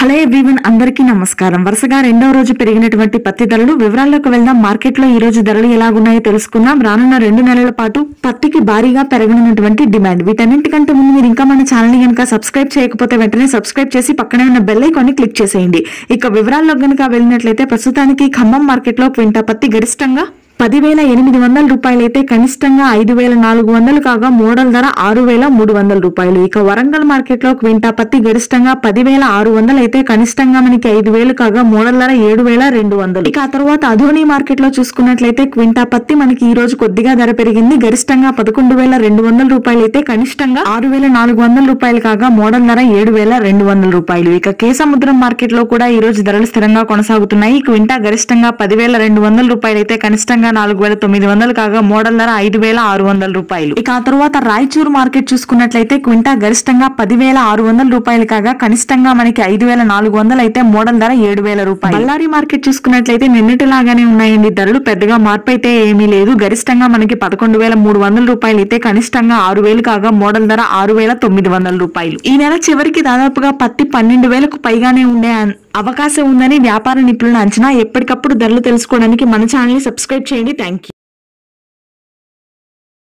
hello everyone అందరికీ నమస్కారం వరుసగా రెండవ రోజు పెరిగినటువంటి పత్తి ధరలు వివరాల్లోకి వెళ్దాం మార్కెట్ లో ఈ రోజు ధరలు ఎలాగున్నాయో తెలుసుకుందాం రానున్న రెండు నెలల పాటు పత్తికి భారీగా పెరగనున్నటువంటి డిమాండ్ వీటన్నింటికంటే ముందు మీరు ఇంకా మన ఛానల్ ని కనుక సబ్స్క్రైబ్ చేయకపోతే వెంటనే సబ్స్క్రైబ్ చేసి పక్కనే ఉన్న బెల్ ఐకాన్ ని క్లిక్ చేసేయండి ఇక వివరాల్లో గనుక వెళ్ళినట్లయితే ప్రస్తుతానికి ఖమ్మం మార్కెట్ లో క్వింటా పత్తి గరిష్టంగా పదివేల ఎనిమిది వందల రూపాయలైతే కనిష్టంగా ఐదు వేల నాలుగు వందలు కాగా మోడల్ ధర ఆరు వేల మూడు వందల రూపాయలు ఇక వరంగల్ మార్కెట్ లో క్వింటా పత్తి గరిష్టంగా పదివేల ఆరు వందలు అయితే కనిష్టంగా మనకి ఐదు వేలు కాగా మోడల్ ధర ఏడు వేల రెండు వందలు ఇక ఆ తర్వాత అధోని మార్కెట్ లో చూసుకున్నట్లయితే క్వింటా పత్తి మనకి ఈ రోజు కొద్దిగా ధర పెరిగింది గరిష్టంగా పదకొండు వేల రెండు వందల రూపాయలు అయితే కనిష్టంగా ఆరు వేల నాలుగు వందల రూపాయలు కాగా మోడల్ ధర ఏడు వేల రెండు వందల రూపాయలు ఇక కేసముద్రం మార్కెట్ లో కూడా ఈ రోజు ధరలు స్థిరంగా కొనసాగుతున్నాయి క్వింటా గరిష్టంగా పదివేల రెండు వందల రూపాయలు అయితే కనిష్టంగా నాలుగు వేల తొమ్మిది వందలు కాగా మోడల్ ధర ఐదు వేల ఆరు వందల రూపాయలు ఇక ఆ తర్వాత రాయచూరు మార్కెట్ చూసుకున్నట్లయితే క్వింటా గరిష్టంగా పదివేల ఆరు వందల రూపాయలు కాగా కనిష్టంగా మనకి ఐదు వేల నాలుగు వందలు అయితే మోడల్ ధర ఏడు వేల రూపాయలు బళ్ళారి మార్కెట్ చూసుకున్నట్లయితే నిన్నటిలాగానే ఉన్నాయండి ధరలు పెద్దగా మార్పు అయితే ఏమీ లేదు గరిష్టంగా మనకి పదకొండు వేల మూడు వందల రూపాయలు అయితే కనిష్టంగా ఆరు వేలు కాగా మోడల్ ధర ఆరు వేల తొమ్మిది వందల రూపాయలు ఈ నెల చివరికి దాదాపుగా పత్తి పన్నెండు వేలకు పైగానే ఉండే అన్- అవకాశం ఉందని వ్యాపార నిపుణుల అంచనా ఎప్పటికప్పుడు ధరలు తెలుసుకోవడానికి మన ఛానల్ ని సబ్స్క్రైబ్ చేయండి థ్యాంక్ యూ